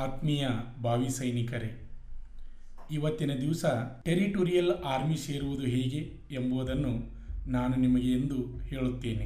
ಆತ್ಮೀಯ ಭಾವಿ ಸೈನಿಕರೇ ಇವತ್ತಿನ ದಿವಸ ಟೆರಿಟೋರಿಯಲ್ ಆರ್ಮಿ ಸೇರುವುದು ಹೇಗೆ ಎಂಬುದನ್ನು ನಾನು ನಿಮಗೆ ಎಂದು ಹೇಳುತ್ತೇನೆ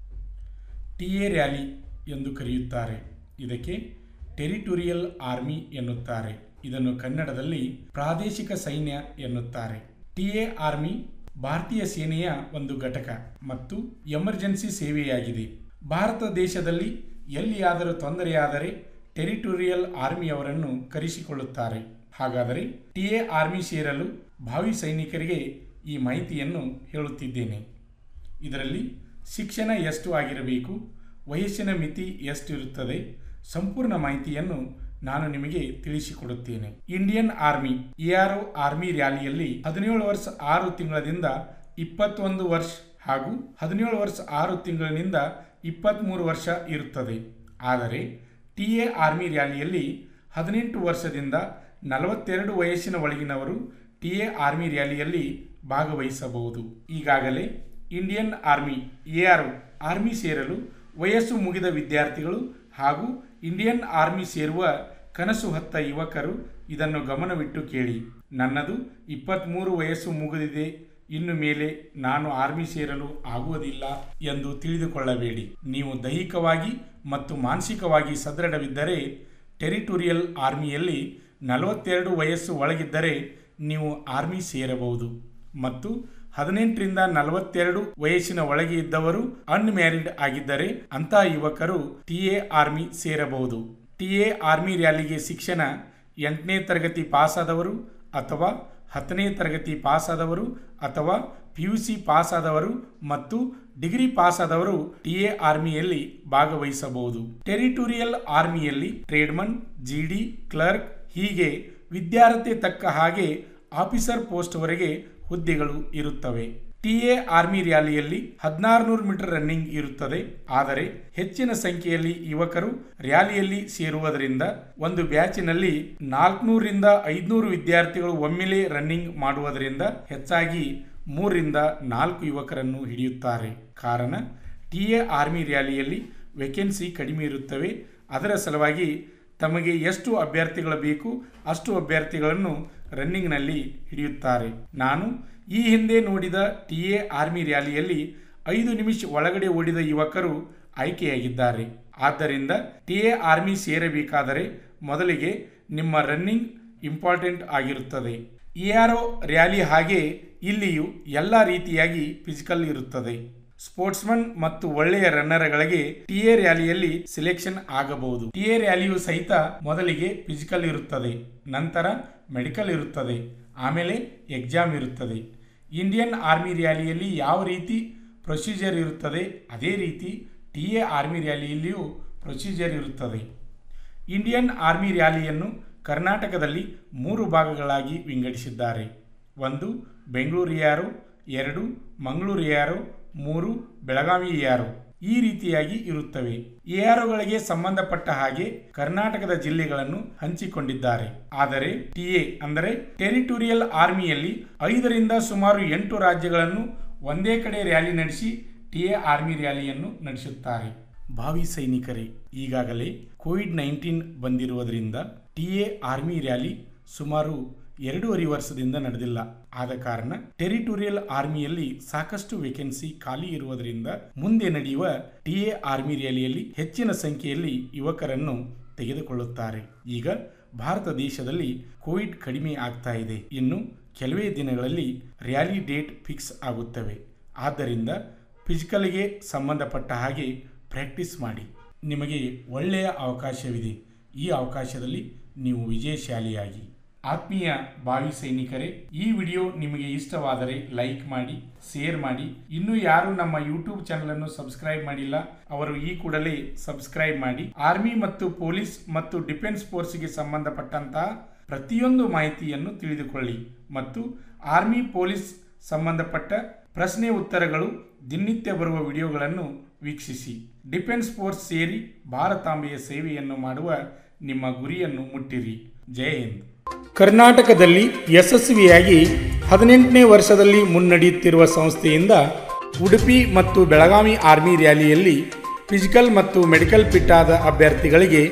ಟಿ ಎ ರ್ಯಾಲಿ ಎಂದು ಕರೆಯುತ್ತಾರೆ ಇದಕ್ಕೆ ಟೆರಿಟೋರಿಯಲ್ ಆರ್ಮಿ ಎನ್ನುತ್ತಾರೆ ಇದನ್ನು ಕನ್ನಡದಲ್ಲಿ ಪ್ರಾದೇಶಿಕ ಸೈನ್ಯ ಎನ್ನುತ್ತಾರೆ ಟಿ ಎ ಆರ್ಮಿ ಭಾರತೀಯ ಸೇನೆಯ ಒಂದು ಘಟಕ ಮತ್ತು ಎಮರ್ಜೆನ್ಸಿ ಸೇವೆಯಾಗಿದೆ ಭಾರತ ದೇಶದಲ್ಲಿ ಎಲ್ಲಿಯಾದರೂ ತೊಂದರೆಯಾದರೆ ಟೆರಿಟೋರಿಯಲ್ ಆರ್ಮಿಯವರನ್ನು ಕರೆಸಿಕೊಳ್ಳುತ್ತಾರೆ ಹಾಗಾದರೆ ಟಿ ಎ ಆರ್ಮಿ ಸೇರಲು ಭಾವಿ ಸೈನಿಕರಿಗೆ ಈ ಮಾಹಿತಿಯನ್ನು ಹೇಳುತ್ತಿದ್ದೇನೆ ಇದರಲ್ಲಿ ಶಿಕ್ಷಣ ಎಷ್ಟು ಆಗಿರಬೇಕು ವಯಸ್ಸಿನ ಮಿತಿ ಎಷ್ಟು ಇರುತ್ತದೆ ಸಂಪೂರ್ಣ ಮಾಹಿತಿಯನ್ನು ನಾನು ನಿಮಗೆ ತಿಳಿಸಿಕೊಡುತ್ತೇನೆ ಇಂಡಿಯನ್ ಆರ್ಮಿ ಎಆರ್ಒ ಆರ್ಮಿ ರ್ಯಾಲಿಯಲ್ಲಿ ಹದಿನೇಳು ವರ್ಷ ಆರು ತಿಂಗಳದಿಂದ ಇಪ್ಪತ್ತೊಂದು ವರ್ಷ ಹಾಗೂ ಹದಿನೇಳು ವರ್ಷ ಆರು ತಿಂಗಳಿನಿಂದ ಇಪ್ಪತ್ತ್ಮೂರು ವರ್ಷ ಇರುತ್ತದೆ ಆದರೆ ಟಿ ಎ ಆರ್ಮಿ ರ್ಯಾಲಿಯಲ್ಲಿ ಹದಿನೆಂಟು ವರ್ಷದಿಂದ ನಲವತ್ತೆರಡು ವಯಸ್ಸಿನ ಒಳಗಿನವರು ಟಿ ಎ ಆರ್ಮಿ ರ್ಯಾಲಿಯಲ್ಲಿ ಭಾಗವಹಿಸಬಹುದು ಈಗಾಗಲೇ ಇಂಡಿಯನ್ ಆರ್ಮಿ ಎಆರ್ಒ ಆರ್ಮಿ ಸೇರಲು ವಯಸ್ಸು ಮುಗಿದ ವಿದ್ಯಾರ್ಥಿಗಳು ಹಾಗೂ ಇಂಡಿಯನ್ ಆರ್ಮಿ ಸೇರುವ ಕನಸು ಹೊತ್ತ ಯುವಕರು ಇದನ್ನು ಗಮನವಿಟ್ಟು ಕೇಳಿ ನನ್ನದು ಇಪ್ಪತ್ತ್ಮೂರು ವಯಸ್ಸು ಮುಗಿದಿದೆ ಇನ್ನು ಮೇಲೆ ನಾನು ಆರ್ಮಿ ಸೇರಲು ಆಗುವುದಿಲ್ಲ ಎಂದು ತಿಳಿದುಕೊಳ್ಳಬೇಡಿ ನೀವು ದೈಹಿಕವಾಗಿ ಮತ್ತು ಮಾನಸಿಕವಾಗಿ ಸದೃಢವಿದ್ದರೆ ಟೆರಿಟೋರಿಯಲ್ ಆರ್ಮಿಯಲ್ಲಿ ನಲವತ್ತೆರಡು ವಯಸ್ಸು ಒಳಗಿದ್ದರೆ ನೀವು ಆರ್ಮಿ ಸೇರಬಹುದು ಮತ್ತು ಹದಿನೆಂಟರಿಂದ ನಲವತ್ತೆರಡು ವಯಸ್ಸಿನ ಒಳಗೆ ಇದ್ದವರು ಅನ್ಮ್ಯಾರಿಡ್ ಆಗಿದ್ದರೆ ಅಂತಹ ಯುವಕರು ಟಿ ಎ ಆರ್ಮಿ ಸೇರಬಹುದು ಟಿ ಎ ಆರ್ಮಿ ರ್ಯಾಲಿಗೆ ಶಿಕ್ಷಣ ಎಂಟನೇ ತರಗತಿ ಪಾಸಾದವರು ಅಥವಾ ಹತ್ತನೇ ತರಗತಿ ಪಾಸಾದವರು ಅಥವಾ ಪಿ ಯು ಸಿ ಪಾಸಾದವರು ಮತ್ತು ಡಿಗ್ರಿ ಪಾಸಾದವರು ಟಿ ಎ ಆರ್ಮಿಯಲ್ಲಿ ಭಾಗವಹಿಸಬಹುದು ಟೆರಿಟೋರಿಯಲ್ ಆರ್ಮಿಯಲ್ಲಿ ಟ್ರೇಡ್ಮನ್ ಜಿಡಿ ಕ್ಲರ್ಕ್ ಹೀಗೆ ವಿದ್ಯಾರ್ಥಿ ತಕ್ಕ ಹಾಗೆ ಆಫೀಸರ್ ಪೋಸ್ಟ್ವರೆಗೆ ಹುದ್ದೆಗಳು ಇರುತ್ತವೆ ಟಿ ಎ ಆರ್ಮಿ ರ್ಯಾಲಿಯಲ್ಲಿ ಹದಿನಾರುನೂರು ಮೀಟರ್ ರನ್ನಿಂಗ್ ಇರುತ್ತದೆ ಆದರೆ ಹೆಚ್ಚಿನ ಸಂಖ್ಯೆಯಲ್ಲಿ ಯುವಕರು ರ್ಯಾಲಿಯಲ್ಲಿ ಸೇರುವುದರಿಂದ ಒಂದು ಬ್ಯಾಚಿನಲ್ಲಿ ನಾಲ್ಕುನೂರಿಂದ ಐದುನೂರು ವಿದ್ಯಾರ್ಥಿಗಳು ಒಮ್ಮೆಲೇ ರನ್ನಿಂಗ್ ಮಾಡುವುದರಿಂದ ಹೆಚ್ಚಾಗಿ ಮೂರರಿಂದ ನಾಲ್ಕು ಯುವಕರನ್ನು ಹಿಡಿಯುತ್ತಾರೆ ಕಾರಣ ಟಿ ಎ ಆರ್ಮಿ ರ್ಯಾಲಿಯಲ್ಲಿ ವೇಕೆನ್ಸಿ ಕಡಿಮೆ ಇರುತ್ತವೆ ಅದರ ಸಲುವಾಗಿ ತಮಗೆ ಎಷ್ಟು ಅಭ್ಯರ್ಥಿಗಳು ಬೇಕು ಅಷ್ಟು ಅಭ್ಯರ್ಥಿಗಳನ್ನು ರನ್ನಿಂಗ್ನಲ್ಲಿ ಹಿಡಿಯುತ್ತಾರೆ ನಾನು ಈ ಹಿಂದೆ ನೋಡಿದ ಟಿ ಎ ಆರ್ಮಿ ರ್ಯಾಲಿಯಲ್ಲಿ ಐದು ನಿಮಿಷ ಒಳಗಡೆ ಓಡಿದ ಯುವಕರು ಆಯ್ಕೆಯಾಗಿದ್ದಾರೆ ಆದ್ದರಿಂದ ಟಿ ಎ ಆರ್ಮಿ ಸೇರಬೇಕಾದರೆ ಮೊದಲಿಗೆ ನಿಮ್ಮ ರನ್ನಿಂಗ್ ಇಂಪಾರ್ಟೆಂಟ್ ಆಗಿರುತ್ತದೆ ಎಆರ್ಒ ರ್ಯಾಲಿ ಹಾಗೆ ಇಲ್ಲಿಯೂ ಎಲ್ಲ ರೀತಿಯಾಗಿ ಫಿಸಿಕಲ್ ಇರುತ್ತದೆ ಸ್ಪೋರ್ಟ್ಸ್ಮನ್ ಮತ್ತು ಒಳ್ಳೆಯ ರನ್ನರ್ಗಳಿಗೆ ಟಿ ಎ ರ್ಯಾಲಿಯಲ್ಲಿ ಸೆಲೆಕ್ಷನ್ ಆಗಬಹುದು ಟಿ ಎ ರ್ಯಾಲಿಯು ಸಹಿತ ಮೊದಲಿಗೆ ಫಿಸಿಕಲ್ ಇರುತ್ತದೆ ನಂತರ ಮೆಡಿಕಲ್ ಇರುತ್ತದೆ ಆಮೇಲೆ ಎಕ್ಸಾಮ್ ಇರುತ್ತದೆ ಇಂಡಿಯನ್ ಆರ್ಮಿ ರ್ಯಾಲಿಯಲ್ಲಿ ಯಾವ ರೀತಿ ಪ್ರೊಸೀಜರ್ ಇರುತ್ತದೆ ಅದೇ ರೀತಿ ಟಿ ಎ ಆರ್ಮಿ ರ್ಯಾಲಿಯಲ್ಲಿಯೂ ಪ್ರೊಸೀಜರ್ ಇರುತ್ತದೆ ಇಂಡಿಯನ್ ಆರ್ಮಿ ರ್ಯಾಲಿಯನ್ನು ಕರ್ನಾಟಕದಲ್ಲಿ ಮೂರು ಭಾಗಗಳಾಗಿ ವಿಂಗಡಿಸಿದ್ದಾರೆ ಒಂದು ಬೆಂಗಳೂರು ಯಾರು ಎರಡು ಮಂಗಳೂರು ಯಾರು ಮೂರು ಬೆಳಗಾವಿ ಯಾರು ಈ ರೀತಿಯಾಗಿ ಇರುತ್ತವೆ ಎಆರ್ಒಗಳಿಗೆ ಸಂಬಂಧಪಟ್ಟ ಹಾಗೆ ಕರ್ನಾಟಕದ ಜಿಲ್ಲೆಗಳನ್ನು ಹಂಚಿಕೊಂಡಿದ್ದಾರೆ ಆದರೆ ಟಿಎ ಅಂದರೆ ಟೆರಿಟೋರಿಯಲ್ ಆರ್ಮಿಯಲ್ಲಿ ಐದರಿಂದ ಸುಮಾರು ಎಂಟು ರಾಜ್ಯಗಳನ್ನು ಒಂದೇ ಕಡೆ ರ್ಯಾಲಿ ನಡೆಸಿ ಟಿಎ ಆರ್ಮಿ ರ್ಯಾಲಿಯನ್ನು ನಡೆಸುತ್ತಾರೆ ಭಾವಿ ಸೈನಿಕರೇ ಈಗಾಗಲೇ ಕೋವಿಡ್ ನೈನ್ಟೀನ್ ಬಂದಿರುವುದರಿಂದ ಟಿಎ ಆರ್ಮಿ ರ್ಯಾಲಿ ಸುಮಾರು ಎರಡೂವರೆ ವರ್ಷದಿಂದ ನಡೆದಿಲ್ಲ ಆದ ಕಾರಣ ಟೆರಿಟೋರಿಯಲ್ ಆರ್ಮಿಯಲ್ಲಿ ಸಾಕಷ್ಟು ವೇಕೆನ್ಸಿ ಖಾಲಿ ಇರುವುದರಿಂದ ಮುಂದೆ ನಡೆಯುವ ಟಿಎ ಆರ್ಮಿ ರ್ಯಾಲಿಯಲ್ಲಿ ಹೆಚ್ಚಿನ ಸಂಖ್ಯೆಯಲ್ಲಿ ಯುವಕರನ್ನು ತೆಗೆದುಕೊಳ್ಳುತ್ತಾರೆ ಈಗ ಭಾರತ ದೇಶದಲ್ಲಿ ಕೋವಿಡ್ ಕಡಿಮೆ ಆಗ್ತಾ ಇದೆ ಇನ್ನು ಕೆಲವೇ ದಿನಗಳಲ್ಲಿ ರ್ಯಾಲಿ ಡೇಟ್ ಫಿಕ್ಸ್ ಆಗುತ್ತವೆ ಆದ್ದರಿಂದ ಫಿಸಿಕಲ್ಗೆ ಸಂಬಂಧಪಟ್ಟ ಹಾಗೆ ಪ್ರಾಕ್ಟೀಸ್ ಮಾಡಿ ನಿಮಗೆ ಒಳ್ಳೆಯ ಅವಕಾಶವಿದೆ ಈ ಅವಕಾಶದಲ್ಲಿ ನೀವು ವಿಜಯಶಾಲಿಯಾಗಿ ಆತ್ಮೀಯ ಭಾವಿ ಸೈನಿಕರೇ ಈ ವಿಡಿಯೋ ನಿಮಗೆ ಇಷ್ಟವಾದರೆ ಲೈಕ್ ಮಾಡಿ ಶೇರ್ ಮಾಡಿ ಇನ್ನೂ ಯಾರು ನಮ್ಮ ಯೂಟ್ಯೂಬ್ ಚಾನಲ್ ಅನ್ನು ಸಬ್ಸ್ಕ್ರೈಬ್ ಮಾಡಿಲ್ಲ ಅವರು ಈ ಕೂಡಲೇ ಸಬ್ಸ್ಕ್ರೈಬ್ ಮಾಡಿ ಆರ್ಮಿ ಮತ್ತು ಪೊಲೀಸ್ ಮತ್ತು ಡಿಫೆನ್ಸ್ ಫೋರ್ಸ್ಗೆ ಸಂಬಂಧಪಟ್ಟಂತಹ ಪ್ರತಿಯೊಂದು ಮಾಹಿತಿಯನ್ನು ತಿಳಿದುಕೊಳ್ಳಿ ಮತ್ತು ಆರ್ಮಿ ಪೊಲೀಸ್ ಸಂಬಂಧಪಟ್ಟ ಪ್ರಶ್ನೆ ಉತ್ತರಗಳು ದಿನನಿತ್ಯ ಬರುವ ವಿಡಿಯೋಗಳನ್ನು ವೀಕ್ಷಿಸಿ ಡಿಫೆನ್ಸ್ ಫೋರ್ಸ್ ಸೇರಿ ಭಾರತಾಂಬೆಯ ಸೇವೆಯನ್ನು ಮಾಡುವ ನಿಮ್ಮ ಗುರಿಯನ್ನು ಮುಟ್ಟಿರಿ ಜೈ ಹಿಂದ್ ಕರ್ನಾಟಕದಲ್ಲಿ ಯಶಸ್ವಿಯಾಗಿ ಹದಿನೆಂಟನೇ ವರ್ಷದಲ್ಲಿ ಮುನ್ನಡೆಯುತ್ತಿರುವ ಸಂಸ್ಥೆಯಿಂದ ಉಡುಪಿ ಮತ್ತು ಬೆಳಗಾವಿ ಆರ್ಮಿ ರ್ಯಾಲಿಯಲ್ಲಿ ಫಿಸಿಕಲ್ ಮತ್ತು ಮೆಡಿಕಲ್ ಫಿಟ್ ಆದ ಅಭ್ಯರ್ಥಿಗಳಿಗೆ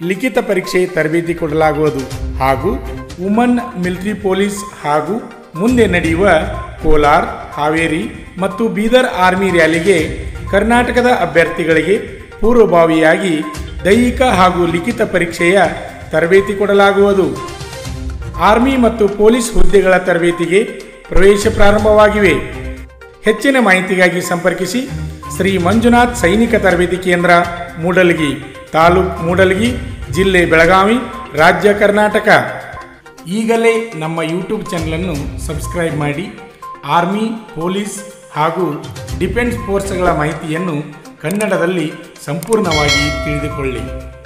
ಲಿಖಿತ ಪರೀಕ್ಷೆ ತರಬೇತಿ ಕೊಡಲಾಗುವುದು ಹಾಗೂ ವುಮನ್ ಮಿಲಿಟರಿ ಪೊಲೀಸ್ ಹಾಗೂ ಮುಂದೆ ನಡೆಯುವ ಕೋಲಾರ್ ಹಾವೇರಿ ಮತ್ತು ಬೀದರ್ ಆರ್ಮಿ ರ್ಯಾಲಿಗೆ ಕರ್ನಾಟಕದ ಅಭ್ಯರ್ಥಿಗಳಿಗೆ ಪೂರ್ವಭಾವಿಯಾಗಿ ದೈಹಿಕ ಹಾಗೂ ಲಿಖಿತ ಪರೀಕ್ಷೆಯ ತರಬೇತಿ ಕೊಡಲಾಗುವುದು ಆರ್ಮಿ ಮತ್ತು ಪೊಲೀಸ್ ಹುದ್ದೆಗಳ ತರಬೇತಿಗೆ ಪ್ರವೇಶ ಪ್ರಾರಂಭವಾಗಿವೆ ಹೆಚ್ಚಿನ ಮಾಹಿತಿಗಾಗಿ ಸಂಪರ್ಕಿಸಿ ಶ್ರೀ ಮಂಜುನಾಥ್ ಸೈನಿಕ ತರಬೇತಿ ಕೇಂದ್ರ ಮೂಡಲಗಿ ತಾಲೂಕ್ ಮೂಡಲಗಿ ಜಿಲ್ಲೆ ಬೆಳಗಾವಿ ರಾಜ್ಯ ಕರ್ನಾಟಕ ಈಗಲೇ ನಮ್ಮ ಯೂಟ್ಯೂಬ್ ಚಾನಲನ್ನು ಸಬ್ಸ್ಕ್ರೈಬ್ ಮಾಡಿ ಆರ್ಮಿ ಪೊಲೀಸ್ ಹಾಗೂ ಡಿಫೆನ್ಸ್ ಫೋರ್ಸ್ಗಳ ಮಾಹಿತಿಯನ್ನು ಕನ್ನಡದಲ್ಲಿ ಸಂಪೂರ್ಣವಾಗಿ ತಿಳಿದುಕೊಳ್ಳಿ